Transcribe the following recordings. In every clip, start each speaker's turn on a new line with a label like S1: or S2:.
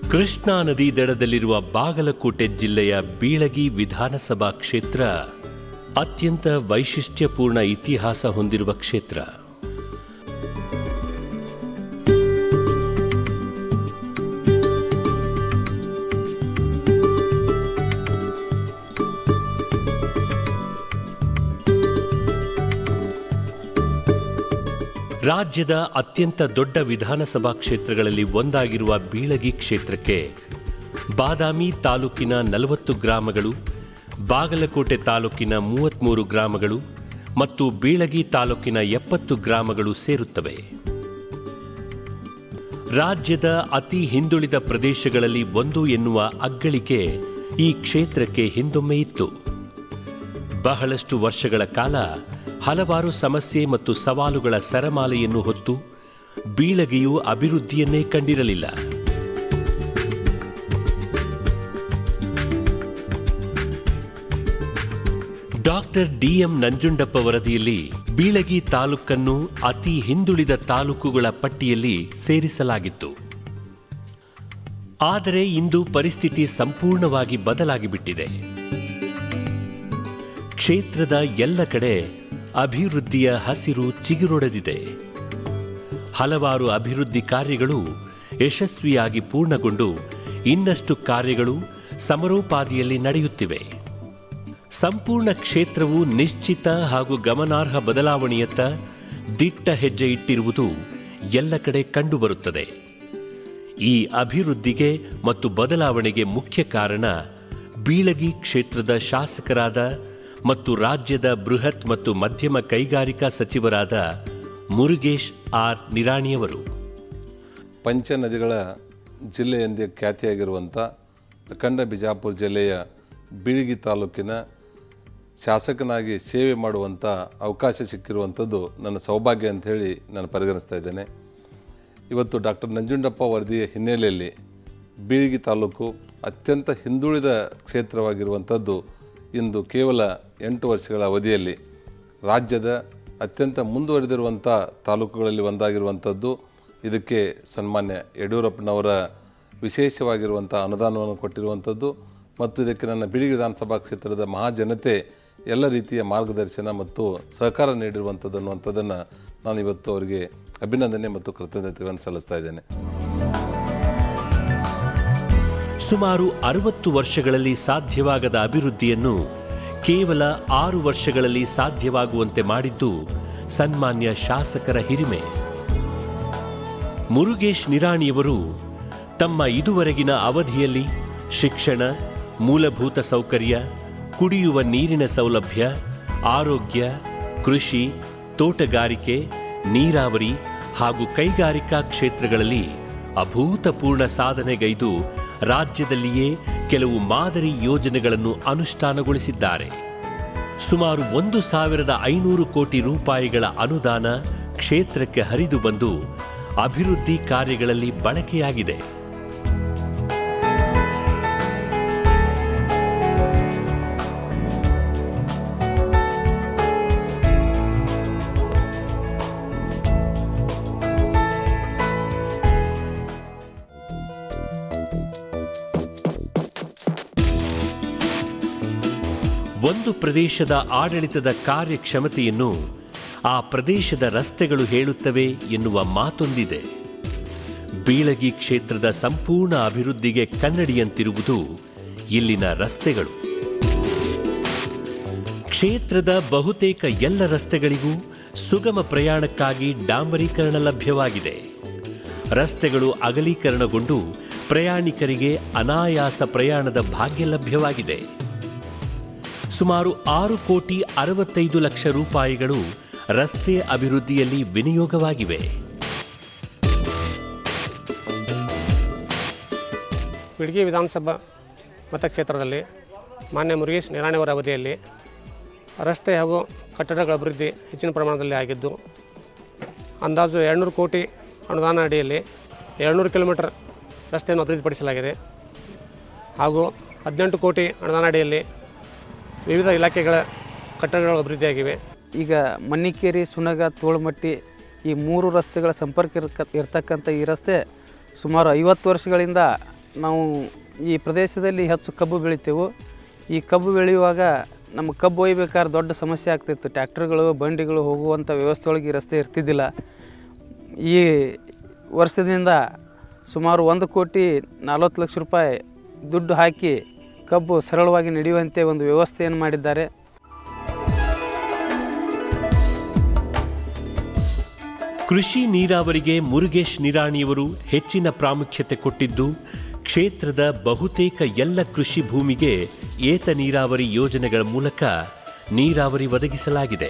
S1: ಕೃಷ್ಣಾ ನದಿ ದಡದಲ್ಲಿರುವ ಬಾಗಲಕೋಟೆ ಜಿಲ್ಲೆಯ ಬೀಳಗಿ ವಿಧಾನಸಭಾ ಕ್ಷೇತ್ರ ಅತ್ಯಂತ ವೈಶಿಷ್ಟ್ಯಪೂರ್ಣ ಇತಿಹಾಸ ಹೊಂದಿರುವ ಕ್ಷೇತ್ರ ರಾಜ್ಯದ ಅತ್ಯಂತ ದೊಡ್ಡ ವಿಧಾನಸಭಾ ಕ್ಷೇತ್ರಗಳಲ್ಲಿ ಒಂದಾಗಿರುವ ಬೀಳಗಿ ಕ್ಷೇತ್ರಕ್ಕೆ ಬಾದಾಮಿ ತಾಲೂಕಿನ ನಲವತ್ತು ಗ್ರಾಮಗಳು ಬಾಗಲಕೋಟೆ ತಾಲೂಕಿನ ಮೂವತ್ಮೂರು ಗ್ರಾಮಗಳು ಮತ್ತು ಬೀಳಗಿ ತಾಲೂಕಿನ ಎಪ್ಪತ್ತು ಗ್ರಾಮಗಳು ಸೇರುತ್ತವೆ ರಾಜ್ಯದ ಅತಿ ಹಿಂದುಳಿದ ಪ್ರದೇಶಗಳಲ್ಲಿ ಒಂದು ಎನ್ನುವ ಅಗ್ಗಳಿಕೆ ಈ ಕ್ಷೇತ್ರಕ್ಕೆ ಹಿಂದೊಮ್ಮೆ ಇತ್ತು ಬಹಳಷ್ಟು ವರ್ಷಗಳ ಕಾಲ ಹಲವಾರು ಸಮಸ್ಯೆ ಮತ್ತು ಸವಾಲುಗಳ ಸರಮಾಲೆಯನ್ನು ಹೊತ್ತು ಬೀಳಗಿಯು ಅಭಿವೃದ್ಧಿಯನ್ನೇ ಕಂಡಿರಲಿಲ್ಲ ಡಾಕ್ಟರ್ ಡಿಎಂ ನಂಜುಂಡಪ್ಪ ವರದಿಯಲ್ಲಿ ಬೀಳಗಿ ತಾಲೂಕನ್ನು ಅತಿ ಹಿಂದುಳಿದ ತಾಲೂಕುಗಳ ಪಟ್ಟಿಯಲ್ಲಿ ಸೇರಿಸಲಾಗಿತ್ತು ಆದರೆ ಇಂದು ಪರಿಸ್ಥಿತಿ ಸಂಪೂರ್ಣವಾಗಿ ಬದಲಾಗಿಬಿಟ್ಟಿದೆ ಕ್ಷೇತ್ರದ ಎಲ್ಲ ಕಡೆ ಅಭಿವೃದ್ಧಿಯ ಹಸಿರು ಚಿಗುರೊಡೆದಿದೆ ಹಲವಾರು ಅಭಿವೃದ್ಧಿ ಕಾರ್ಯಗಳು ಯಶಸ್ವಿಯಾಗಿ ಪೂರ್ಣಗೊಂಡು ಇನ್ನಷ್ಟು ಕಾರ್ಯಗಳು ಸಮರೋಪಾದಿಯಲ್ಲಿ ನಡೆಯುತ್ತಿವೆ ಸಂಪೂರ್ಣ ಕ್ಷೇತ್ರವು ನಿಶ್ಚಿತ ಹಾಗೂ ಗಮನಾರ್ಹ ಬದಲಾವಣೆಯತ್ತ ದಿಟ್ಟ ಹೆಜ್ಜೆ ಇಟ್ಟಿರುವುದು ಎಲ್ಲ ಕಡೆ ಕಂಡುಬರುತ್ತದೆ ಈ ಅಭಿವೃದ್ಧಿಗೆ ಮತ್ತು ಬದಲಾವಣೆಗೆ ಮುಖ್ಯ ಕಾರಣ ಬೀಳಗಿ ಕ್ಷೇತ್ರದ ಶಾಸಕರಾದ ಮತ್ತು ರಾಜ್ಯದ ಬೃಹತ್ ಮತ್ತು ಮಧ್ಯಮ ಕೈಗಾರಿಕಾ ಸಚಿವರಾದ ಮುರುಗೇಶ್ ಆರ್ ನಿರಾಣಿಯವರು
S2: ಪಂಚ ನದಿಗಳ ಜಿಲ್ಲೆ ಎಂದೇ ಖ್ಯಾತಿಯಾಗಿರುವಂಥ ಅಖಂಡ ಬಿಜಾಪುರ ಜಿಲ್ಲೆಯ ಬೀಳಗಿ ತಾಲೂಕಿನ ಶಾಸಕನಾಗಿ ಸೇವೆ ಮಾಡುವಂಥ ಅವಕಾಶ ಸಿಕ್ಕಿರುವಂಥದ್ದು ನನ್ನ ಸೌಭಾಗ್ಯ ಅಂತ ಹೇಳಿ ನಾನು ಪರಿಗಣಿಸ್ತಾ ಇದ್ದೇನೆ ಇವತ್ತು ಡಾಕ್ಟರ್ ನಂಜುಂಡಪ್ಪ ವರದಿಯ ಹಿನ್ನೆಲೆಯಲ್ಲಿ ಬೀಳಗಿ ತಾಲೂಕು ಅತ್ಯಂತ ಹಿಂದುಳಿದ ಕ್ಷೇತ್ರವಾಗಿರುವಂಥದ್ದು ಇಂದು ಕೇವಲ ಎಂಟು ವರ್ಷಗಳ ಅವಧಿಯಲ್ಲಿ ರಾಜ್ಯದ ಅತ್ಯಂತ ಮುಂದುವರೆದಿರುವಂಥ ತಾಲೂಕುಗಳಲ್ಲಿ ಒಂದಾಗಿರುವಂಥದ್ದು ಇದಕ್ಕೆ ಸನ್ಮಾನ್ಯ ಯಡಿಯೂರಪ್ಪನವರ ವಿಶೇಷವಾಗಿರುವಂಥ ಅನುದಾನವನ್ನು ಕೊಟ್ಟಿರುವಂಥದ್ದು ಮತ್ತು ಇದಕ್ಕೆ ನನ್ನ ಬೀಳಿಗೆ ವಿಧಾನಸಭಾ ಕ್ಷೇತ್ರದ ಮಹಾಜನತೆ ಎಲ್ಲ ರೀತಿಯ ಮಾರ್ಗದರ್ಶನ ಮತ್ತು ಸಹಕಾರ ನೀಡಿರುವಂಥದ್ದು ಅನ್ನುವಂಥದ್ದನ್ನು ನಾನು ಇವತ್ತು ಅವರಿಗೆ ಅಭಿನಂದನೆ ಮತ್ತು ಕೃತಜ್ಞತೆಗಳನ್ನು ಸಲ್ಲಿಸ್ತಾ ಇದ್ದೇನೆ
S1: ಸುಮಾರು ಅರವತ್ತು ವರ್ಷಗಳಲ್ಲಿ ಸಾಧ್ಯವಾಗದ ಅಭಿವೃದ್ಧಿಯನ್ನು ಕೇವಲ ಆರು ವರ್ಷಗಳಲ್ಲಿ ಸಾಧ್ಯವಾಗುವಂತೆ ಮಾಡಿದ್ದು ಸನ್ಮಾನ್ಯ ಶಾಸಕರ ಹಿರಿಮೆ ಮುರುಗೇಶ್ ನಿರಾಣಿಯವರು ತಮ್ಮ ಇದುವರೆಗಿನ ಅವಧಿಯಲ್ಲಿ ಶಿಕ್ಷಣ ಮೂಲಭೂತ ಸೌಕರ್ಯ ಕುಡಿಯುವ ನೀರಿನ ಸೌಲಭ್ಯ ಆರೋಗ್ಯ ಕೃಷಿ ತೋಟಗಾರಿಕೆ ನೀರಾವರಿ ಹಾಗೂ ಕೈಗಾರಿಕಾ ಕ್ಷೇತ್ರಗಳಲ್ಲಿ ಅಭೂತಪೂರ್ಣ ಸಾಧನೆಗೈದು ರಾಜ್ಯದಲ್ಲಿಯೇ ಕೆಲವು ಮಾದರಿ ಯೋಜನೆಗಳನ್ನು ಅನುಷ್ಠಾನಗೊಳಿಸಿದ್ದಾರೆ ಸುಮಾರು ಒಂದು ಸಾವಿರದ ಐನೂರು ಕೋಟಿ ರೂಪಾಯಿಗಳ ಅನುದಾನ ಕ್ಷೇತ್ರಕ್ಕೆ ಹರಿದು ಬಂದು ಅಭಿವೃದ್ಧಿ ಕಾರ್ಯಗಳಲ್ಲಿ ಬಳಕೆಯಾಗಿದೆ ಒಂದು ಪ್ರದೇಶದ ಆಡಳಿತದ ಕಾರ್ಯಕ್ಷಮತೆಯನ್ನು ಆ ಪ್ರದೇಶದ ರಸ್ತೆಗಳು ಹೇಳುತ್ತವೆ ಎನ್ನುವ ಮಾತೊಂದಿದೆ ಬೀಳಗಿ ಕ್ಷೇತ್ರದ ಸಂಪೂರ್ಣ ಅಭಿವೃದ್ಧಿಗೆ ಕನ್ನಡಿಯಂತಿರುವುದು ಇಲ್ಲಿನ ರಸ್ತೆಗಳು ಕ್ಷೇತ್ರದ ಬಹುತೇಕ ಎಲ್ಲ ರಸ್ತೆಗಳಿಗೂ ಸುಗಮ ಪ್ರಯಾಣಕ್ಕಾಗಿ ಡಾಂಬರೀಕರಣ ಲಭ್ಯವಾಗಿದೆ ರಸ್ತೆಗಳು ಅಗಲೀಕರಣಗೊಂಡು ಪ್ರಯಾಣಿಕರಿಗೆ ಅನಾಯಾಸ ಪ್ರಯಾಣದ ಭಾಗ್ಯ ಲಭ್ಯವಾಗಿದೆ ಸುಮಾರು ಆರು ಕೋಟಿ ಅರವತ್ತೈದು ಲಕ್ಷ ರೂಪಾಯಿಗಳು ರಸ್ತೆ ಅಭಿವೃದ್ಧಿಯಲ್ಲಿ ವಿನಿಯೋಗವಾಗಿವೆ
S3: ಬಿಡ್ಗಿ ವಿಧಾನಸಭಾ ಮತಕ್ಷೇತ್ರದಲ್ಲಿ ಮಾನ್ಯ ಮುರುಗೇಶ್ ನಿರಾಣಿಯವರ ಅವಧಿಯಲ್ಲಿ ರಸ್ತೆ ಹಾಗೂ ಕಟ್ಟಡಗಳ ಅಭಿವೃದ್ಧಿ ಹೆಚ್ಚಿನ ಪ್ರಮಾಣದಲ್ಲಿ ಆಗಿದ್ದು ಅಂದಾಜು ಎರಡುನೂರು ಕೋಟಿ ಅನುದಾನ ಅಡಿಯಲ್ಲಿ ಎರಡುನೂರು ಕಿಲೋಮೀಟರ್ ರಸ್ತೆಯನ್ನು ಅಭಿವೃದ್ಧಿಪಡಿಸಲಾಗಿದೆ ಹಾಗೂ ಹದಿನೆಂಟು ಕೋಟಿ ಅನುದಾನ ಅಡಿಯಲ್ಲಿ ವಿವಿಧ ಇಲಾಖೆಗಳ ಕಟ್ಟಡಗಳು ಅಭಿವೃದ್ಧಿಯಾಗಿವೆ
S4: ಈಗ ಮನ್ನಿಕೇರಿ ಸುನಗ ತೋಳ್ಮಟ್ಟಿ ಈ ಮೂರು ರಸ್ತೆಗಳ ಸಂಪರ್ಕ ಇರ್ಕ ಇರ್ತಕ್ಕಂಥ ಈ ರಸ್ತೆ ಸುಮಾರು ಐವತ್ತು ವರ್ಷಗಳಿಂದ ನಾವು ಈ ಪ್ರದೇಶದಲ್ಲಿ ಹೆಚ್ಚು ಕಬ್ಬು ಬೆಳಿತೇವೆ ಈ ಕಬ್ಬು ಬೆಳೆಯುವಾಗ ನಮ್ಮ ಕಬ್ಬು ಒಯ್ಬೇಕಾದ್ರೆ ದೊಡ್ಡ ಸಮಸ್ಯೆ ಆಗ್ತಿತ್ತು ಟ್ಯಾಕ್ಟರ್ಗಳು ಬಂಡಿಗಳು ಹೋಗುವಂಥ ವ್ಯವಸ್ಥೆ ಒಳಗೆ ಈ ರಸ್ತೆ ಇರ್ತಿದ್ದಿಲ್ಲ ಈ ವರ್ಷದಿಂದ ಸುಮಾರು ಒಂದು ಕೋಟಿ ನಲ್ವತ್ತು ಲಕ್ಷ ರೂಪಾಯಿ ದುಡ್ಡು ಹಾಕಿ ಕಬ್ಬು ಸರಳವಾಗಿ ನಡೆಯುವಂತೆ ಒಂದು ವ್ಯವಸ್ಥೆಯನ್ನು ಮಾಡಿದ್ದಾರೆ
S1: ಕೃಷಿ ನೀರಾವರಿಗೆ ಮುರುಗೇಶ್ ನಿರಾಣಿಯವರು ಹೆಚ್ಚಿನ ಪ್ರಾಮುಖ್ಯತೆ ಕೊಟ್ಟಿದ್ದು ಕ್ಷೇತ್ರದ ಬಹುತೇಕ ಎಲ್ಲ ಕೃಷಿ ಭೂಮಿಗೆ ಏತ ನೀರಾವರಿ ಯೋಜನೆಗಳ ಮೂಲಕ ನೀರಾವರಿ ಒದಗಿಸಲಾಗಿದೆ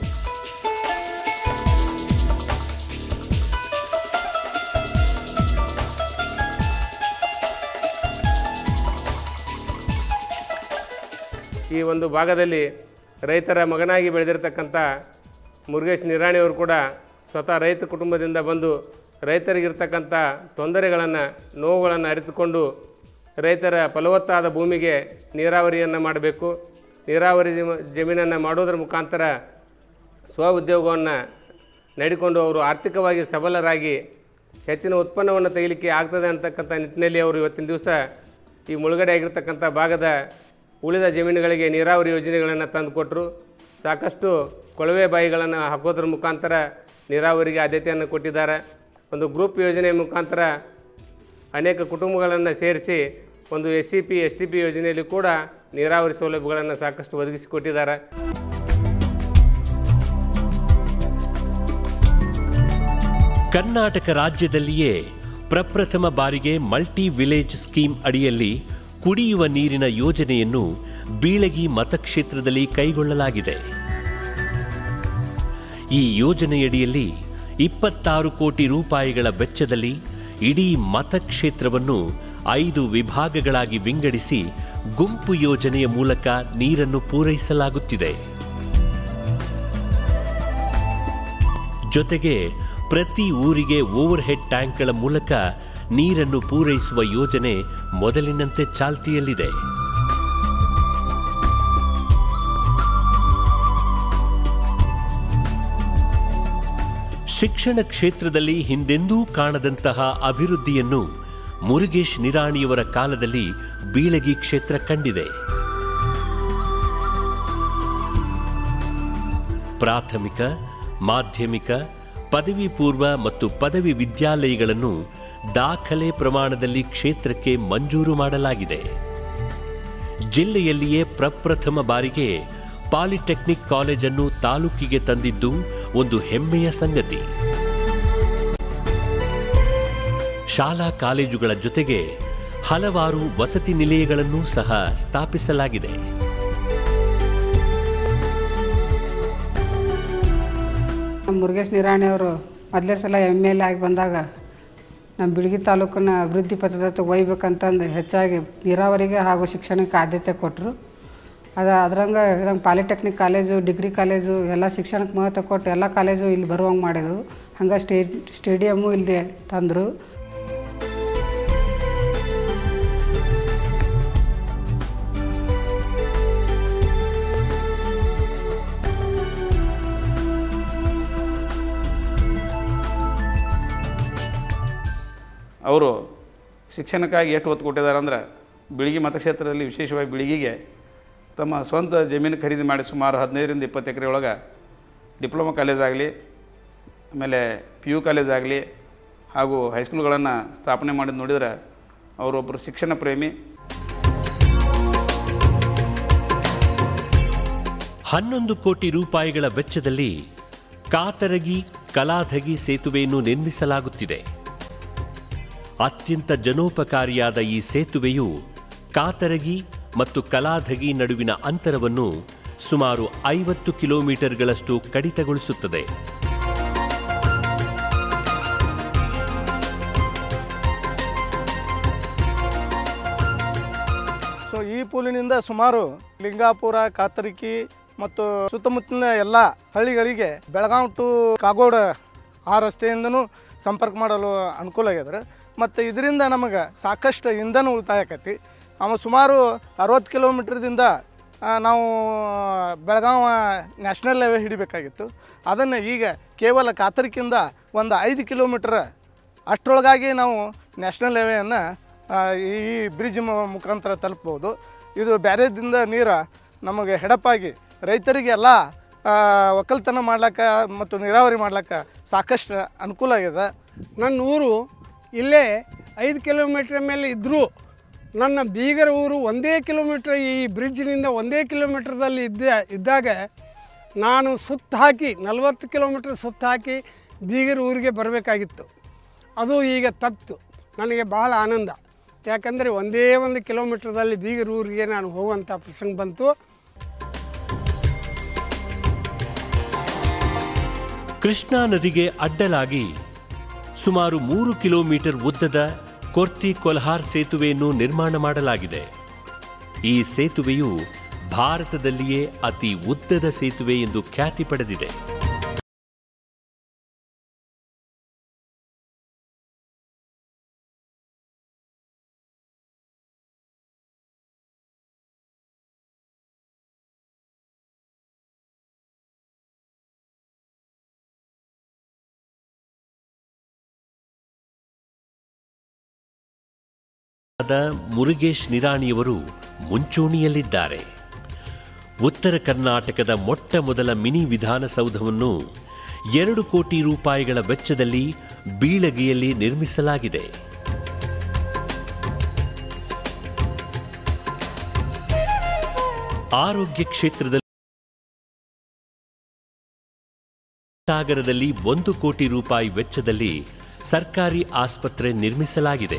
S5: ಈ ಒಂದು ಭಾಗದಲ್ಲಿ ರೈತರ ಮಗನಾಗಿ ಬೆಳೆದಿರ್ತಕ್ಕಂಥ ಮುರುಗೇಶ್ ನಿರಾಣಿಯವರು ಕೂಡ ಸ್ವತಃ ರೈತ ಕುಟುಂಬದಿಂದ ಬಂದು ರೈತರಿಗಿರ್ತಕ್ಕಂಥ ತೊಂದರೆಗಳನ್ನು ನೋವುಗಳನ್ನು ಅರಿತುಕೊಂಡು ರೈತರ ಫಲವತ್ತಾದ ಭೂಮಿಗೆ ನೀರಾವರಿಯನ್ನು ಮಾಡಬೇಕು ನೀರಾವರಿ ಜಮ- ಜಮೀನನ್ನು ಮಾಡೋದ್ರ ಮುಖಾಂತರ ಸ್ವ ಉದ್ಯೋಗವನ್ನು ನಡೆಕೊಂಡು ಅವರು ಆರ್ಥಿಕವಾಗಿ ಸಬಲರಾಗಿ ಹೆಚ್ಚಿನ ಉತ್ಪನ್ನವನ್ನು ತೆಗಿಲಿಕ್ಕೆ ಆಗ್ತದೆ ಅಂತಕ್ಕಂಥ ನಿಟ್ಟಿನಲ್ಲಿ ಅವರು ಇವತ್ತಿನ ದಿವಸ ಈ ಮುಳುಗಡೆ ಆಗಿರ್ತಕ್ಕಂಥ ಭಾಗದ ಉಳಿದ ಜಮೀನುಗಳಿಗೆ ನೀರಾವರಿ ಯೋಜನೆಗಳನ್ನು ತಂದುಕೊಟ್ಟರು ಸಾಕಷ್ಟು ಕೊಳವೆ ಬಾಯಿಗಳನ್ನು ಹಾಕೋದ್ರ ಮುಖಾಂತರ ನೀರಾವರಿಗೆ ಆದ್ಯತೆಯನ್ನು ಕೊಟ್ಟಿದ್ದಾರೆ ಒಂದು ಗ್ರೂಪ್ ಯೋಜನೆ ಮುಖಾಂತರ ಅನೇಕ ಕುಟುಂಬಗಳನ್ನು ಸೇರಿಸಿ ಒಂದು S C P S T P ಯೋಜನೆಯಲ್ಲಿ ಕೂಡ ನೀರಾವರಿ ಸೌಲಭ್ಯಗಳನ್ನು ಸಾಕಷ್ಟು ಒದಗಿಸಿಕೊಟ್ಟಿದ್ದಾರೆ
S1: ಕರ್ನಾಟಕ ರಾಜ್ಯದಲ್ಲಿಯೇ ಪ್ರಪ್ರಥಮ ಬಾರಿಗೆ ಮಲ್ಟಿ ವಿಲೇಜ್ ಸ್ಕೀಮ್ ಅಡಿಯಲ್ಲಿ ಕುಡಿಯುವ ನೀರಿನ ಯೋಜನೆಯನ್ನು ಬೀಳಗಿ ಮತಕ್ಷೇತ್ರದಲ್ಲಿ ಕೈಗೊಳ್ಳಲಾಗಿದೆ ಈ ಯೋಜನೆಯಡಿಯಲ್ಲಿ ಇಪ್ಪತ್ತಾರು ಕೋಟಿ ರೂಪಾಯಿಗಳ ವೆಚ್ಚದಲ್ಲಿ ಇಡೀ ಮತಕ್ಷೇತ್ರವನ್ನು ಐದು ವಿಭಾಗಗಳಾಗಿ ವಿಂಗಡಿಸಿ ಗುಂಪು ಯೋಜನೆಯ ಮೂಲಕ ನೀರನ್ನು ಪೂರೈಸಲಾಗುತ್ತಿದೆ ಜೊತೆಗೆ ಪ್ರತಿ ಊರಿಗೆ ಓವರ್ ಹೆಡ್ ಟ್ಯಾಂಕ್ಗಳ ಮೂಲಕ ನೀರನ್ನು ಪೂರೈಸುವ ಯೋಜನೆ ಮೊದಲಿನಂತೆ ಚಾಲ್ತಿಯಲ್ಲಿದೆ ಶಿಕ್ಷಣ ಕ್ಷೇತ್ರದಲ್ಲಿ ಹಿಂದೆಂದೂ ಕಾಣದಂತಹ ಅಭಿವೃದ್ಧಿಯನ್ನು ಮುರುಗೇಶ್ ನಿರಾಣಿಯವರ ಕಾಲದಲ್ಲಿ ಬೀಳಗಿ ಕ್ಷೇತ್ರ ಕಂಡಿದೆ ಪ್ರಾಥಮಿಕ ಮಾಧ್ಯಮಿಕ ಪದವಿ ಪೂರ್ವ ಮತ್ತು ಪದವಿ ವಿದ್ಯಾಲಯಗಳನ್ನು ದಾಖಲೆ ಪ್ರಮಾಣದಲ್ಲಿ ಕ್ಷೇತ್ರಕ್ಕೆ ಮಂಜೂರು ಮಾಡಲಾಗಿದೆ ಜಿಲ್ಲೆಯಲ್ಲಿಯೇ ಪ್ರಪ್ರಥಮ ಬಾರಿಗೆ ಪಾಲಿಟೆಕ್ನಿಕ್ ಕಾಲೇಜನ್ನು ತಾಲೂಕಿಗೆ ತಂದಿದ್ದು ಒಂದು ಹೆಮ್ಮೆಯ ಸಂಗತಿ ಶಾಲಾ ಕಾಲೇಜುಗಳ ಜೊತೆಗೆ ಹಲವಾರು ವಸತಿ ನಿಲಯಗಳನ್ನೂ ಸಹ ಸ್ಥಾಪಿಸಲಾಗಿದೆ
S6: ನಮ್ಮ ಮುರುಗೇಶ್ ನಿರಾಣಿ ಅವರು ಮೊದಲೇ ಸಲ ಎಮ್ ಎಲ್ ಆಗಿ ಬಂದಾಗ ನಮ್ಮ ಬಿಳಗಿ ತಾಲೂಕನ್ನ ಅಭಿವೃದ್ಧಿ ಪಥದತ್ತ ಒಯ್ಬೇಕಂತಂದು ಹೆಚ್ಚಾಗಿ ನೀರಾವರಿಗೆ ಹಾಗೂ ಶಿಕ್ಷಣಕ್ಕೆ ಆದ್ಯತೆ ಕೊಟ್ಟರು ಅದು ಅದ್ರಂಗೆ ಇದಂಗೆ ಪಾಲಿಟೆಕ್ನಿಕ್ ಕಾಲೇಜು ಡಿಗ್ರಿ ಕಾಲೇಜು ಎಲ್ಲ ಶಿಕ್ಷಣಕ್ಕೆ ಮಹತ್ವ ಕೊಟ್ಟು ಎಲ್ಲ ಕಾಲೇಜು ಇಲ್ಲಿ ಬರುವಂಗೆ ಮಾಡಿದರು ಹಂಗೆ ಸ್ಟೇ ಸ್ಟೇಡಿಯಮ್ಮು ಇಲ್ಲಿ ತಂದರು
S7: ಅವರು ಶಿಕ್ಷಣಕ್ಕಾಗಿ ಎಷ್ಟು ಒತ್ತು ಕೊಟ್ಟಿದ್ದಾರೆ ಅಂದ್ರೆ ಬಿಳಿಗಿ ಮತಕ್ಷೇತ್ರದಲ್ಲಿ ವಿಶೇಷವಾಗಿ ಬಿಳಿಗಿಗೆ ತಮ್ಮ ಸ್ವಂತ ಜಮೀನು ಖರೀದಿ ಮಾಡಿ ಸುಮಾರು ಹದಿನೈದರಿಂದ ಇಪ್ಪತ್ತು ಎಕರೆ ಒಳಗೆ ಡಿಪ್ಲೊಮಾ ಕಾಲೇಜ್ ಆಗಲಿ ಆಮೇಲೆ ಪಿ ಯು ಕಾಲೇಜ್ ಆಗಲಿ ಹಾಗೂ ಹೈಸ್ಕೂಲ್ಗಳನ್ನು ಸ್ಥಾಪನೆ ಮಾಡಿದ್ದು ನೋಡಿದ್ರೆ ಅವರೊಬ್ಬರು ಶಿಕ್ಷಣ ಪ್ರೇಮಿ
S1: ಹನ್ನೊಂದು ಕೋಟಿ ರೂಪಾಯಿಗಳ ವೆಚ್ಚದಲ್ಲಿ ಕಾತರಗಿ ಕಲಾಧಗಿ ಸೇತುವೆಯನ್ನು ನಿರ್ಮಿಸಲಾಗುತ್ತಿದೆ ಅತ್ಯಂತ ಜನೋಪಕಾರಿಯಾದ ಈ ಸೇತುವೆಯು ಕಾತರಗಿ ಮತ್ತು ಕಲಾಧಗಿ ನಡುವಿನ ಅಂತರವನ್ನು ಸುಮಾರು ಐವತ್ತು ಕಿಲೋಮೀಟರ್ಗಳಷ್ಟು ಕಡಿತಗೊಳಿಸುತ್ತದೆ
S8: ಸೊ ಈ ಪೂಲಿನಿಂದ ಸುಮಾರು ಲಿಂಗಾಪುರ ಕಾತರಿಕಿ ಮತ್ತು ಸುತ್ತಮುತ್ತಲಿನ ಎಲ್ಲ ಹಳ್ಳಿಗಳಿಗೆ ಬೆಳಗಾವ್ ಟು ಕಾಗೋಡ ಆ ರಸ್ತೆಯಿಂದನೂ ಸಂಪರ್ಕ ಮಾಡಲು ಅನುಕೂಲ ಆಗ್ಯದ್ರ ಮತ್ತು ಇದರಿಂದ ನಮಗೆ ಸಾಕಷ್ಟು ಇಂಧನ ಉಳಿತಾಯ ಆಕತಿ ಆಮೇಲೆ ಸುಮಾರು ಅರವತ್ತು ಕಿಲೋಮೀಟ್ರದಿಂದ ಆ, ನಾವು ಬೆಳಗಾವ ನ್ಯಾಷನಲ್ ಲೆವೆ ಹಿಡಿಬೇಕಾಗಿತ್ತು ಅದನ್ನು ಈಗ ಕೇವಲ ಕಾತರಿಕಿಂದ ಒಂದು ಐದು ಕಿಲೋಮೀಟ್ರ್ ಅಷ್ಟರೊಳಗಾಗಿ ನಾವು ನ್ಯಾಷನಲ್ ಲೆವೆಯನ್ನು ಆ, ಈ ಬ್ರಿಡ್ಜ್ ಮ- ಮುಖಾಂತರ ತಲುಪ್ಬೋದು ಇದು ಬ್ಯಾರೇಜಿಂದ ನೀರು ನಮಗೆ ಹೆಡಪಾಗಿ ರೈತರಿಗೆ ಎಲ್ಲ ಆ, ಒಕ್ಕಲ್ತನ ಮಾಡ್ಲಿಕ್ಕೆ ಮತ್ತು ನೀರಾವರಿ ಮಾಡ್ಲಿಕ್ಕೆ ಸಾಕಷ್ಟು ಅನುಕೂಲ ಆಗಿದೆ
S9: ನನ್ನ ಊರು ಇಲ್ಲೇ ಐದು ಕಿಲೋಮೀಟ್ರ್ ಮೇಲೆ ಇದ್ದರೂ ನನ್ನ ಬೀಗರ ಊರು ಒಂದೇ ಕಿಲೋಮೀಟ್ರ್ ಈ ಬ್ರಿಡ್ಜ್ನಿಂದ ಒಂದೇ ಕಿಲೋಮೀಟ್ರದಲ್ಲಿ ಇದ್ದ ಇದ್ದಾಗ ನಾನು ಸುತ್ತ ಹಾಕಿ ನಲವತ್ತು ಕಿಲೋಮೀಟ್ರ್ ಸುತ್ತ ಹಾಕಿ ಬೀಗರ ಊರಿಗೆ ಬರಬೇಕಾಗಿತ್ತು ಅದು ಈಗ ತಪ್ಪಿತು ನನಗೆ ಬಹಳ ಆನಂದ ಯಾಕಂದರೆ ಒಂದೇ ಒಂದು ಕಿಲೋಮೀಟ್ರದಲ್ಲಿ ಬೀಗರ ಊರಿಗೆ ನಾನು ಹೋಗುವಂಥ ಪ್ರಸಂಗ ಬಂತು
S1: ಕೃಷ್ಣಾ ನದಿಗೆ ಅಡ್ಡಲಾಗಿ ಸುಮಾರು ಮೂರು ಕಿಲೋಮೀಟರ್ ಉದ್ದದ ಕೊರ್ತಿ ಕೊಲ್ಹಾರ್ ಸೇತುವೆಯನ್ನು ನಿರ್ಮಾಣ ಮಾಡಲಾಗಿದೆ ಈ ಸೇತುವೆಯು ಭಾರತದಲ್ಲಿಯೇ ಅತಿ ಉದ್ದದ ಸೇತುವೆ ಎಂದು ಖ್ಯಾತಿ ಪಡೆದಿದೆ ಆದ ಮುರುಗೇಶ್ ನಿರಾಣಿಯವರು ಮುಂಚೂಣಿಯಲ್ಲಿದ್ದಾರೆ ಉತ್ತರ ಕರ್ನಾಟಕದ ಮೊಟ್ಟ ಮೊದಲ ಮಿನಿ ವಿಧಾನಸೌಧವನ್ನು ಎರಡು ಕೋಟಿ ರೂಪಾಯಿಗಳ ವೆಚ್ಚದಲ್ಲಿ ಬೀಳಗಿಯಲ್ಲಿ ನಿರ್ಮಿಸಲಾಗಿದೆ ಆರೋಗ್ಯ ಕ್ಷೇತ್ರದಲ್ಲಿ ಸಾಗರದಲ್ಲಿ ಒಂದು ಕೋಟಿ ರೂಪಾಯಿ ವೆಚ್ಚದಲ್ಲಿ ಸರ್ಕಾರಿ ಆಸ್ಪತ್ರೆ ನಿರ್ಮಿಸಲಾಗಿದೆ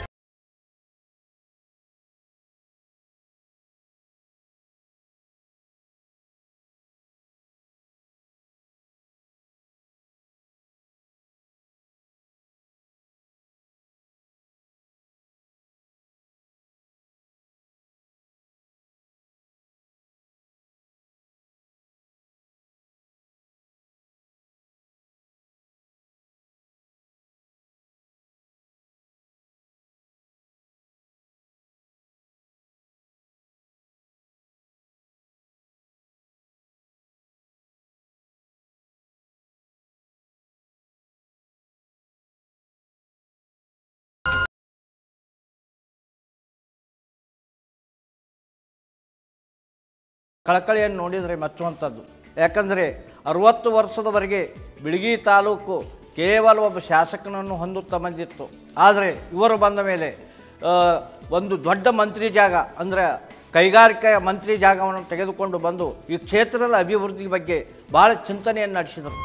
S10: ಕಳಕಳಿಯನ್ನು ನೋಡಿದರೆ ಮೆಚ್ಚುವಂಥದ್ದು ಯಾಕಂದರೆ ಅರುವತ್ತು ವರ್ಷದವರೆಗೆ ಬಿಳಗಿ ತಾಲೂಕು ಕೇವಲ ಒಬ್ಬ ಶಾಸಕನನ್ನು ಹೊಂದುತ್ತಾ ಬಂದಿತ್ತು ಆದರೆ ಇವರು ಬಂದ ಮೇಲೆ ಆ, ಒಂದು ದೊಡ್ಡ ಮಂತ್ರಿ ಜಾಗ ಅಂದರೆ ಕೈಗಾರಿಕೆ ಮಂತ್ರಿ ಜಾಗವನ್ನು ತೆಗೆದುಕೊಂಡು ಬಂದು ಈ ಕ್ಷೇತ್ರದ ಅಭಿವೃದ್ಧಿ ಬಗ್ಗೆ ಭಾಳ ಚಿಂತನೆಯನ್ನು ನಡೆಸಿದರು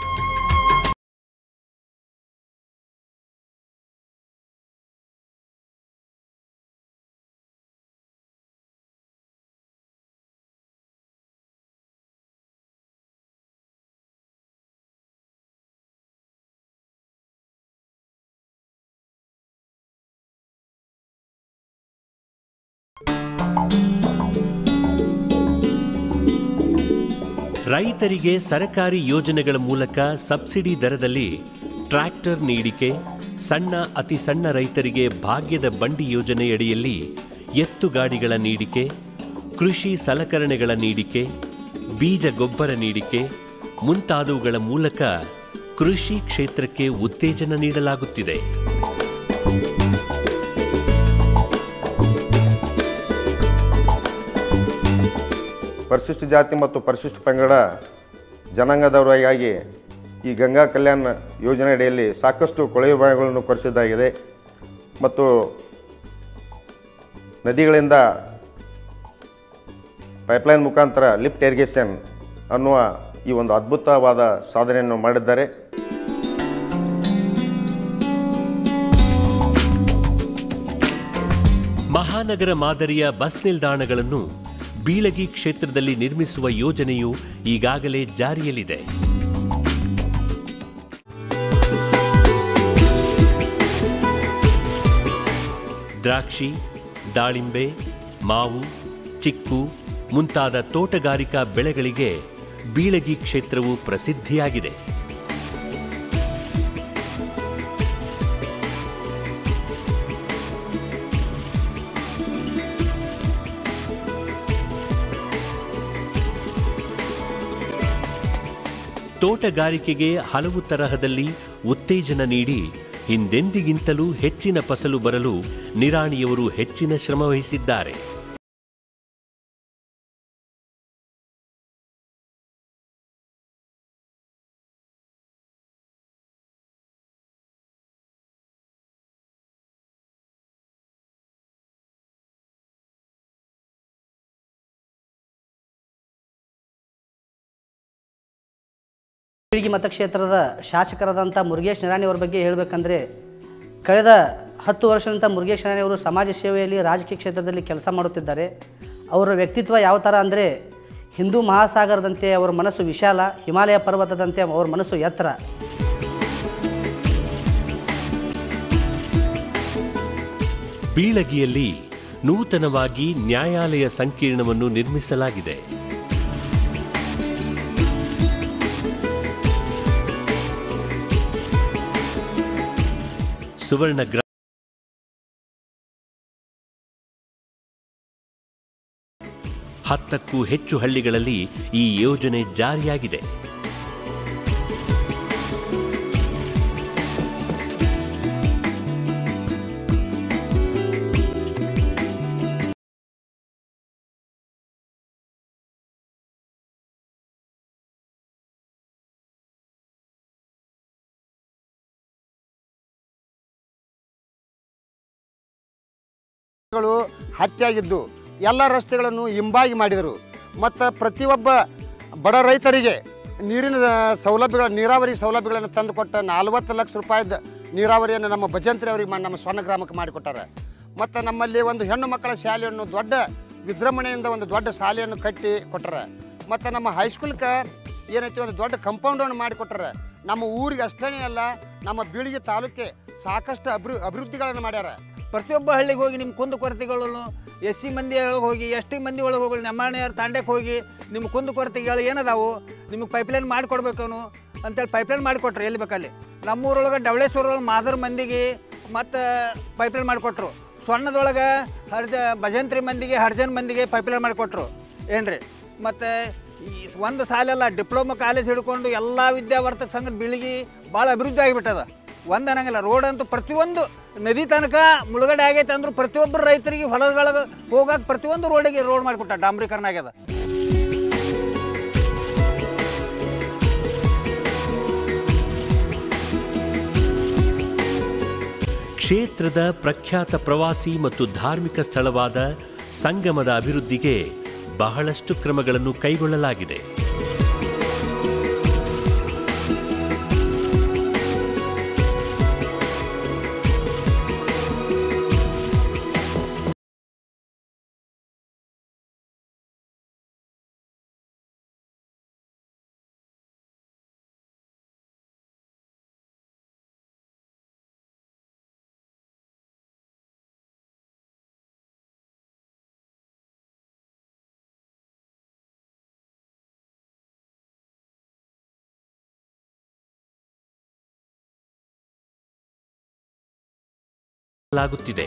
S1: ರೈತರಿಗೆ ಸರಕಾರಿ ಯೋಜನೆಗಳ ಮೂಲಕ ಸಬ್ಸಿಡಿ ದರದಲ್ಲಿ ಟ್ರ್ಯಾಕ್ಟರ್ ನೀಡಿಕೆ ಸಣ್ಣ ಅತಿ ಸಣ್ಣ ರೈತರಿಗೆ ಭಾಗ್ಯದ ಬಂಡಿ ಯೋಜನೆಯಡಿಯಲ್ಲಿ ಎತ್ತುಗಾಡಿಗಳ ನೀಡಿಕೆ ಕೃಷಿ ಸಲಕರಣೆಗಳ ನೀಡಿಕೆ ಬೀಜ ಗೊಬ್ಬರ ನೀಡಿಕೆ ಮುಂತಾದವುಗಳ ಮೂಲಕ ಕೃಷಿ ಕ್ಷೇತ್ರಕ್ಕೆ ಉತ್ತೇಜನ ನೀಡಲಾಗುತ್ತಿದೆ
S11: ಪರಿಶಿಷ್ಟ ಜಾತಿ ಮತ್ತು ಪರಿಶಿಷ್ಟ ಪಂಗಡ ಜನಾಂಗದವರಿಗಾಗಿ ಈ ಗಂಗಾ ಕಲ್ಯಾಣ ಯೋಜನೆ ಅಡಿಯಲ್ಲಿ ಸಾಕಷ್ಟು ಕೊಳವೆ ಬಾವಿಗಳನ್ನು ಕೊರೆಸಿದ್ದಾಗಿದೆ ಮತ್ತು ನದಿಗಳಿಂದ ಪೈಪ್ಲೈನ್ ಮುಖಾಂತರ ಲಿಫ್ಟ್ ಇರಿಗೇಷನ್ ಅನ್ನುವ ಈ ಒಂದು ಅದ್ಭುತವಾದ ಸಾಧನೆಯನ್ನು ಮಾಡಿದ್ದಾರೆ
S1: ಮಹಾನಗರ ಮಾದರಿಯ ಬಸ್ ನಿಲ್ದಾಣಗಳನ್ನು ಬೀಳಗಿ ಕ್ಷೇತ್ರದಲ್ಲಿ ನಿರ್ಮಿಸುವ ಯೋಜನೆಯು ಈಗಾಗಲೇ ಜಾರಿಯಲ್ಲಿದೆ ದ್ರಾಕ್ಷಿ ದಾಳಿಂಬೆ ಮಾವು ಚಿಕ್ಕು ಮುಂತಾದ ತೋಟಗಾರಿಕಾ ಬೆಳೆಗಳಿಗೆ ಬೀಳಗಿ ಕ್ಷೇತ್ರವು ಪ್ರಸಿದ್ಧಿಯಾಗಿದೆ ತೋಟಗಾರಿಕೆಗೆ ಹಲವು ತರಹದಲ್ಲಿ ಉತ್ತೇಜನ ನೀಡಿ ಹಿಂದೆಂದಿಗಿಂತಲೂ ಹೆಚ್ಚಿನ ಫಸಲು ಬರಲು ನಿರಾಣಿಯವರು ಹೆಚ್ಚಿನ ಶ್ರಮವಹಿಸಿದ್ದಾರೆ
S12: ಬೀಳಿಗಿ ಮತಕ್ಷೇತ್ರದ ಶಾಸಕರಾದಂಥ ಮುರುಗೇಶ್ ನಿರಾಣಿ ಅವರ ಬಗ್ಗೆ ಹೇಳಬೇಕಂದ್ರೆ ಕಳೆದ ಹತ್ತು ವರ್ಷದಿಂದ ಮುರುಗೇಶ್ ನಿರಾಣಿ ಅವರು ಸಮಾಜ ಸೇವೆಯಲ್ಲಿ ರಾಜಕೀಯ ಕ್ಷೇತ್ರದಲ್ಲಿ ಕೆಲಸ ಮಾಡುತ್ತಿದ್ದಾರೆ ಅವರ ವ್ಯಕ್ತಿತ್ವ ಯಾವ ಥರ ಅಂದರೆ ಹಿಂದೂ ಮಹಾಸಾಗರದಂತೆ ಅವರ ಮನಸ್ಸು ವಿಶಾಲ ಹಿಮಾಲಯ ಪರ್ವತದಂತೆ ಅವರ ಮನಸ್ಸು ಎತ್ತರ
S1: ಬೀಳಗಿಯಲ್ಲಿ ನೂತನವಾಗಿ ನ್ಯಾಯಾಲಯ ಸಂಕೀರ್ಣವನ್ನು ನಿರ್ಮಿಸಲಾಗಿದೆ ಸುವರ್ಣ ಗ್ರಾ ಹತ್ತಕ್ಕೂ ಹೆಚ್ಚು ಹಳ್ಳಿಗಳಲ್ಲಿ ಈ ಯೋಜನೆ ಜಾರಿಯಾಗಿದೆ
S13: ಗಳು ಹತ್ಯೆಯಾಗಿದ್ದು ಎಲ್ಲ ರಸ್ತೆಗಳನ್ನು ಹಿಂಬಾಗಿ ಮಾಡಿದರು ಮತ್ತು ಪ್ರತಿಯೊಬ್ಬ ಬಡ ರೈತರಿಗೆ ನೀರಿನ ಸೌಲಭ್ಯಗಳ ನೀರಾವರಿ ಸೌಲಭ್ಯಗಳನ್ನು ತಂದುಕೊಟ್ಟ ನಲ್ವತ್ತು ಲಕ್ಷ ರೂಪಾಯಿದ ನೀರಾವರಿಯನ್ನು ನಮ್ಮ ಭಜಂತ್ರಿ ಅವರಿಗೆ ಮಾ- ನಮ್ಮ ಸ್ವರ್ಣ ಗ್ರಾಮಕ್ಕೆ ಮಾಡಿಕೊಟ್ಟಾರೆ ಮತ್ತು ನಮ್ಮಲ್ಲಿ ಒಂದು ಹೆಣ್ಣು ಮಕ್ಕಳ ಶಾಲೆಯನ್ನು ದೊಡ್ಡ ವಿಜೃಂಭಣೆಯಿಂದ ಒಂದು ದೊಡ್ಡ ಶಾಲೆಯನ್ನು ಕಟ್ಟಿ ಕೊಟ್ಟಾರೆ ಮತ್ತು ನಮ್ಮ ಹೈಸ್ಕೂಲ್ಗೆ ಏನೈತಿ ಒಂದು ದೊಡ್ಡ ಕಂಪೌಂಡನ್ನು ಮಾಡಿಕೊಟ್ಟಾರೆ ನಮ್ಮ ಊರಿಗೆ ಅಷ್ಟೇ ಅಲ್ಲ ನಮ್ಮ ಬೀಳಿಗೆ ತಾಲೂಕೆ ಸಾಕಷ್ಟು ಅಭಿವೃ ಅಭಿವೃದ್ಧಿಗಳನ್ನು ಮಾಡ್ಯಾರ
S14: ಪ್ರತಿಯೊಬ್ಬ ಹಳ್ಳಿಗೆ ಹೋಗಿ ನಿಮ್ಮ ಕುಂದು ಕೊರತೆಗಳನ್ನು ಎಸ್ ಸಿ ಮಂದಿ ಒಳಗೆ ಹೋಗಿ ಎಸ್ ಟಿ ಮಂದಿ ಒಳಗೆ ಹೋಗಿ ನೆಮ್ಮಣ್ಣೆಯವ್ರ ತಾಂಡಕ್ಕೆ ಹೋಗಿ ನಿಮ್ಮ ಕುಂದು ಕೊರತೆಗಳು ಏನದಾವು ನಿಮಗೆ ಪೈಪ್ಲೈನ್ ಮಾಡಿಕೊಡ್ಬೇಕನು ಅಂತೇಳಿ ಪೈಪ್ಲೈನ್ ಮಾಡಿಕೊಟ್ರು ಎಲ್ಲಿ ಬೇಕಲ್ಲಿ ನಮ್ಮೂರೊಳಗೆ ಡವಳೇಶ್ವರದೊಳಗೆ ಮಾದರ್ ಮಂದಿಗೆ ಮತ್ತು ಪೈಪ್ಲೈನ್ ಮಾಡಿಕೊಟ್ರು ಸ್ವರ್ಣದೊಳಗೆ ಹರ್ಜ ಭಜಂತ್ರಿ ಮಂದಿಗೆ ಹರ್ಜನ್ ಮಂದಿಗೆ ಪೈಪ್ಲೈನ್ ಮಾಡಿಕೊಟ್ರು ಏನ್ರಿ ಮತ್ತು ಈ ಒಂದು ಸಾಲೆಲ್ಲ ಡಿಪ್ಲೊಮಾ ಕಾಲೇಜ್ ಹಿಡ್ಕೊಂಡು ಎಲ್ಲ ವಿದ್ಯಾವರ್ತಕ ಸಂಘದ ಬೀಳಿಗೆ ಭಾಳ ಅಭಿವೃದ್ಧಿ ಆಗಿಬಿಟ್ಟದ ಒಂದು ಅನ್ನಂಗಿಲ್ಲ ರೋಡ್ ಅಂತೂ ಪ್ರತಿಯೊಂದು ನದಿ ತನಕ ಮುಳುಗಡೆ ಆಗೈತೆ ಅಂದ್ರೂ ಪ್ರತಿಯೊಬ್ಬರು ರೈತರಿಗೆ ಹೊಲದೊಳಗೆ ಹೋಗಕ್ಕೆ ಪ್ರತಿಯೊಂದು ರೋಡಿಗೆ ರೋಡ್ ಮಾಡಿಕೊಟ್ಟ ಡಾಂಬರೀಕರಣ ಆಗ್ಯದ
S1: ಕ್ಷೇತ್ರದ ಪ್ರಖ್ಯಾತ ಪ್ರವಾಸಿ ಮತ್ತು ಧಾರ್ಮಿಕ ಸ್ಥಳವಾದ ಸಂಗಮದ ಅಭಿವೃದ್ಧಿಗೆ ಬಹಳಷ್ಟು ಕ್ರಮಗಳನ್ನು ಕೈಗೊಳ್ಳಲಾಗಿದೆ ಲಾಗುತ್ತಿದೆ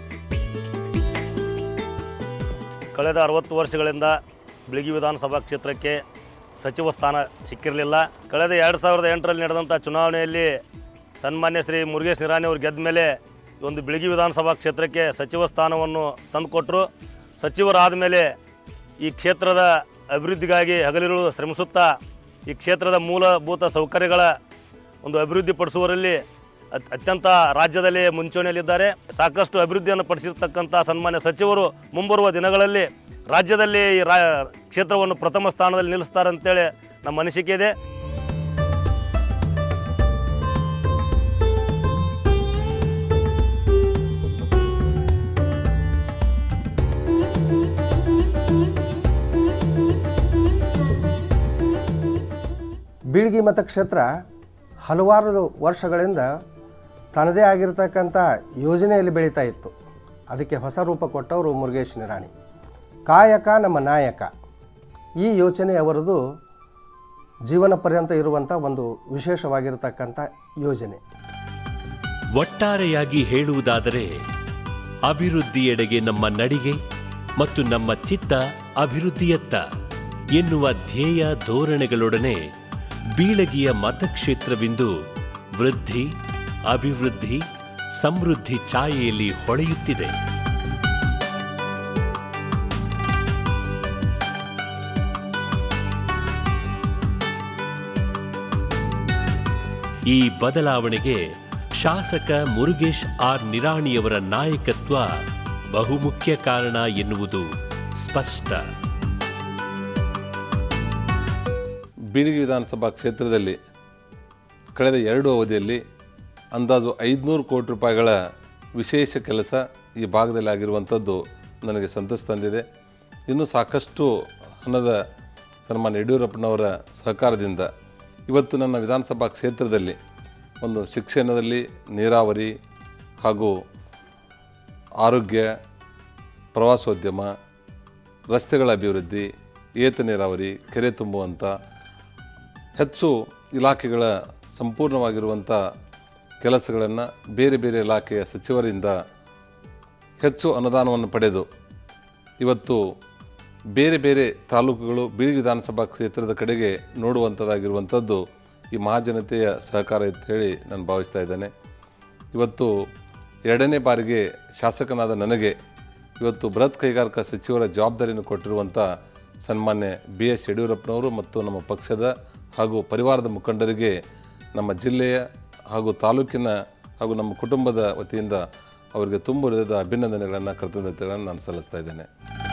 S15: ಕಳೆದ ಅರವತ್ತು ವರ್ಷಗಳಿಂದ ಬಿಳಿಗಿ ವಿಧಾನಸಭಾ ಕ್ಷೇತ್ರಕ್ಕೆ ಸಚಿವ ಸ್ಥಾನ ಸಿಕ್ಕಿರಲಿಲ್ಲ ಕಳೆದ ಎರಡು ಸಾವಿರದ ಎಂಟರಲ್ಲಿ ನಡೆದಂಥ ಚುನಾವಣೆಯಲ್ಲಿ ಸನ್ಮಾನ್ಯ ಶ್ರೀ ಮುರುಗೇಶ್ ನಿರಾಣಿ ಅವರು ಗೆದ್ದ ಮೇಲೆ ಈ ಒಂದು ಬಿಳಿಗಿ ವಿಧಾನಸಭಾ ಕ್ಷೇತ್ರಕ್ಕೆ ಸಚಿವ ಸ್ಥಾನವನ್ನು ತಂದುಕೊಟ್ಟರು ಸಚಿವರಾದ ಮೇಲೆ ಈ ಕ್ಷೇತ್ರದ ಅಭಿವೃದ್ಧಿಗಾಗಿ ಹಗಲಿರುಳು ಶ್ರಮಿಸುತ್ತಾ ಈ ಕ್ಷೇತ್ರದ ಮೂಲಭೂತ ಸೌಕರ್ಯಗಳ ಒಂದು ಅಭಿವೃದ್ಧಿ ಪಡಿಸುವರಲ್ಲಿ ಅತ್- ಅತ್ಯಂತ ರಾಜ್ಯದಲ್ಲಿ ಮುಂಚೂಣಿಯಲ್ಲಿದ್ದಾರೆ ಸಾಕಷ್ಟು ಅಭಿವೃದ್ಧಿಯನ್ನು ಪಡಿಸಿರ್ತಕ್ಕಂಥ ಸನ್ಮಾನ್ಯ ಸಚಿವರು ಮುಂಬರುವ ದಿನಗಳಲ್ಲಿ ರಾಜ್ಯದಲ್ಲಿ ಈ ರಾ ಕ್ಷೇತ್ರವನ್ನು ಪ್ರಥಮ ಸ್ಥಾನದಲ್ಲಿ ನಿಲ್ಲಿಸ್ತಾರೆ ಅಂತೇಳಿ ನಮ್ಮ ಅನಿಸಿಕೆ ಇದೆ
S16: ಬೀಳ್ಗಿ ಮತಕ್ಷೇತ್ರ ಹಲವಾರು ವರ್ಷಗಳಿಂದ ತನ್ನದೇ ಆಗಿರತಕ್ಕಂಥ ಯೋಜನೆಯಲ್ಲಿ ಬೆಳೀತಾ ಇತ್ತು ಅದಕ್ಕೆ ಹೊಸ ರೂಪ ಕೊಟ್ಟವರು ಮುರುಗೇಶ್ ನಿರಾಣಿ ಕಾಯಕ ನಮ್ಮ ನಾಯಕ ಈ ಯೋಚನೆ ಅವರದು ಜೀವನ ಪರ್ಯಂತ ಇರುವಂಥ ಒಂದು ವಿಶೇಷವಾಗಿರತಕ್ಕಂಥ ಯೋಜನೆ
S1: ಒಟ್ಟಾರೆಯಾಗಿ ಹೇಳುವುದಾದರೆ ಅಭಿವೃದ್ಧಿಯೆಡೆಗೆ ನಮ್ಮ ನಡಿಗೆ ಮತ್ತು ನಮ್ಮ ಚಿತ್ತ ಅಭಿವೃದ್ಧಿಯತ್ತ ಎನ್ನುವ ಧ್ಯೇಯ ಧೋರಣೆಗಳೊಡನೆ ಬೀಳಗಿಯ ಮತಕ್ಷೇತ್ರವಿಂದು ವೃದ್ಧಿ ಅಭಿವೃದ್ಧಿ ಸಮೃದ್ಧಿ ಛಾಯೆಯಲ್ಲಿ ಹೊಳೆಯುತ್ತಿದೆ ಈ ಬದಲಾವಣೆಗೆ ಶಾಸಕ ಮುರುಗೇಶ್ ಆರ್ ನಿರಾಣಿಯವರ ನಾಯಕತ್ವ ಬಹುಮುಖ್ಯ ಕಾರಣ ಎನ್ನುವುದು ಸ್ಪಷ್ಟ
S2: ಬೀಳಿಗೆ ವಿಧಾನಸಭಾ ಕ್ಷೇತ್ರದಲ್ಲಿ ಕಳೆದ ಎರಡು ಅವಧಿಯಲ್ಲಿ ಅಂದಾಜು ಐದುನೂರು ಕೋಟಿ ರೂಪಾಯಿಗಳ ವಿಶೇಷ ಕೆಲಸ ಈ ಭಾಗದಲ್ಲಿ ಆಗಿರುವಂಥದ್ದು ನನಗೆ ಸಂತಸ ತಂದಿದೆ ಇನ್ನೂ ಸಾಕಷ್ಟು ಹಣದ ಸನ್ಮಾನ್ಯ ಯಡಿಯೂರಪ್ಪನವರ ಸಹಕಾರದಿಂದ ಇವತ್ತು ನನ್ನ ವಿಧಾನಸಭಾ ಕ್ಷೇತ್ರದಲ್ಲಿ ಒಂದು ಶಿಕ್ಷಣದಲ್ಲಿ ನೀರಾವರಿ ಹಾಗೂ ಆರೋಗ್ಯ ಪ್ರವಾಸೋದ್ಯಮ ರಸ್ತೆಗಳ ಅಭಿವೃದ್ಧಿ ಏತ ನೀರಾವರಿ ಕೆರೆ ತುಂಬುವಂಥ ಹೆಚ್ಚು ಇಲಾಖೆಗಳ ಸಂಪೂರ್ಣವಾಗಿರುವಂಥ ಕೆಲಸಗಳನ್ನು ಬೇರೆ ಬೇರೆ ಇಲಾಖೆಯ ಸಚಿವರಿಂದ ಹೆಚ್ಚು ಅನುದಾನವನ್ನು ಪಡೆದು ಇವತ್ತು ಬೇರೆ ಬೇರೆ ತಾಲೂಕುಗಳು ಬೀಳಿಗೆ ವಿಧಾನಸಭಾ ಕ್ಷೇತ್ರದ ಕಡೆಗೆ ನೋಡುವಂಥದ್ದಾಗಿರುವಂಥದ್ದು ಈ ಮಹಾಜನತೆಯ ಸಹಕಾರ ಅಂತ ಹೇಳಿ ನಾನು ಭಾವಿಸ್ತಾ ಇದ್ದೇನೆ ಇವತ್ತು ಎರಡನೇ ಬಾರಿಗೆ ಶಾಸಕನಾದ ನನಗೆ ಇವತ್ತು ಬೃಹತ್ ಕೈಗಾರಿಕಾ ಸಚಿವರ ಜವಾಬ್ದಾರಿಯನ್ನು ಕೊಟ್ಟಿರುವಂಥ ಸನ್ಮಾನ್ಯ ಬಿ ಎಸ್ ಯಡಿಯೂರಪ್ಪನವರು ಮತ್ತು ನಮ್ಮ ಪಕ್ಷದ ಹಾಗೂ ಪರಿವಾರದ ಮುಖಂಡರಿಗೆ ನಮ್ಮ ಜಿಲ್ಲೆಯ ಹಾಗೂ ತಾಲೂಕಿನ ಹಾಗೂ ನಮ್ಮ ಕುಟುಂಬದ ವತಿಯಿಂದ ಅವರಿಗೆ ತುಂಬ ಹೃದಯದ ಅಭಿನಂದನೆಗಳನ್ನು ಕೃತಜ್ಞತೆಗಳನ್ನು ನಾನು ಸಲ್ಲಿಸ್ತಾ ಇದ್ದೇನೆ